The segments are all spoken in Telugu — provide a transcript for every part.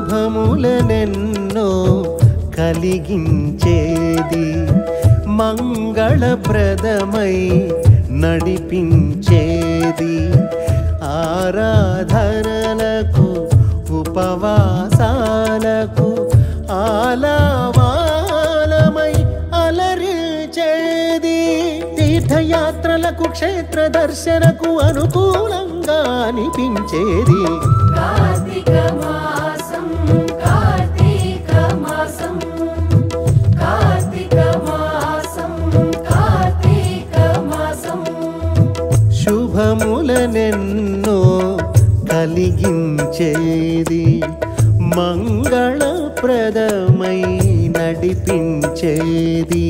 శుభములనెన్నో కలిగించేది మంగళప్రదమై నడిపించేది ఆరాధనలకు ఉపవాసాలకు ఆలావాలమై అలరిల్చేది తీర్థయాత్రలకు క్షేత్ర దర్శనకు అనుకూలంగా అనిపించేది కార్తీక మాసం కార్తీక మాసం కార్తీక మాసం కార్తీక మాసం శుభములనెన్నో కలిగించేది మంగళప్రదమై నడిపించేది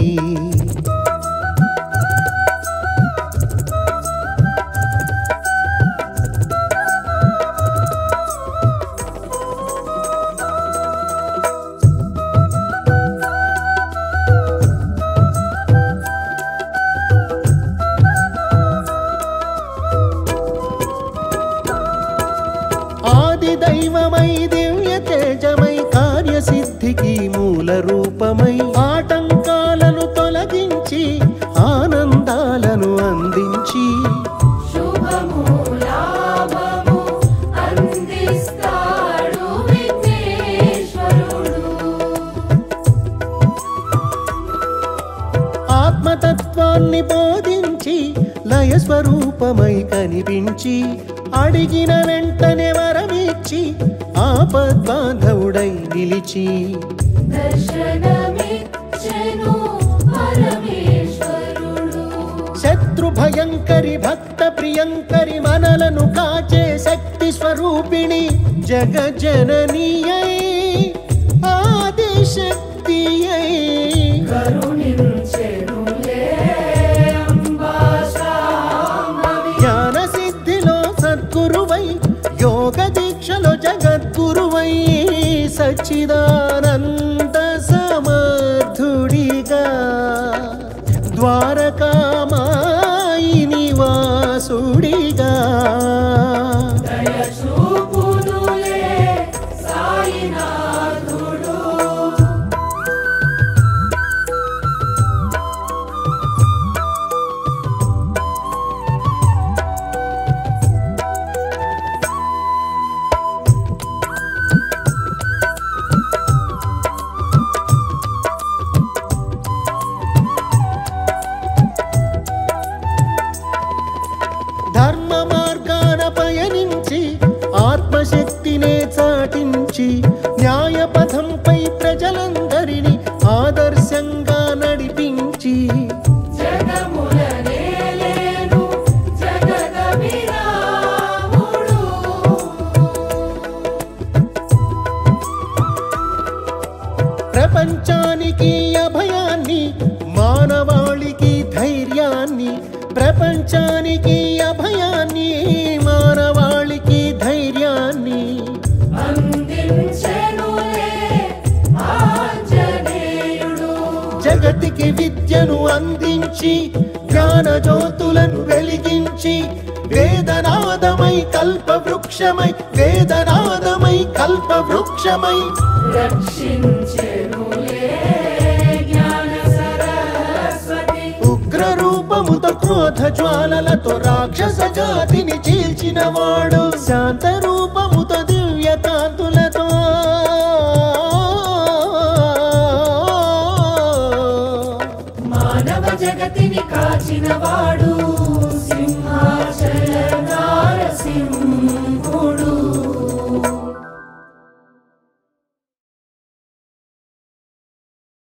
ఆది దైవమై దివ్య తేజమై కార్యసిద్ధికి మూల రూపమై ఆటంకాలను తొలగించి ఆనందాలను అందించి శుభము లాభము అందిస్తాడు విఘ్నేశ్వరుడు ఆత్మతత్వాన్ని బోధించి లయ స్వరూపమై కనిపించి అడిగిన వెంటనే వరమిచ్చి ఆపద్బాంధవుడై నిలిచి దర్శనమిచ్చెను పరమేశ్వరుడు శత్రు భయంకరి భక్త ప్రియంకరి మనలను కాచే శక్తి స్వరూపిణి జగజననీయై ఆదిశక్తియై కరుణించెనులే అంబా శాంభవి. జ్ఞాన సిద్ధిలో సద్గురువై యోగ దీక్షలో జగద్గురువై సచ్చిదానంద సమర్థుడిగా ద్వారకామాయి నివాసుడిగా దయ చూపునులే సాయినాథుడు ధర్మ మార్గాన పయనించి ఆత్మశక్తినే చాటించి న్యాయ పథంపై ప్రజలందరినీ ఆదర్శంగా నడిపించి జగముల నేలేను జగదభిరాముడు ప్రపంచానికి అభయాన్ని మానవాళికి ధైర్యాన్ని ప్రపంచానికి అభయాన్ని మానవాళికి ధైర్యాన్ని అందించెనులే ఆంజనేయుడు జగతికి విద్యను అందించి జ్ఞాన జ్యోతులను వెలిగించి వేదనాదమై కల్ప వృక్షమై వేదనాదమై కల్ప వృక్షమై రక్షించెనులే జ్ఞాన సరస్వతి ఉగ్ర రూపముతో క్రోధ జ్వాలలతో రాక్షస జాతిని చీల్చిన వాడు శాంత రూపముతో దివ్య కాంతులతో మానవ జగతిని కాచిన వాడు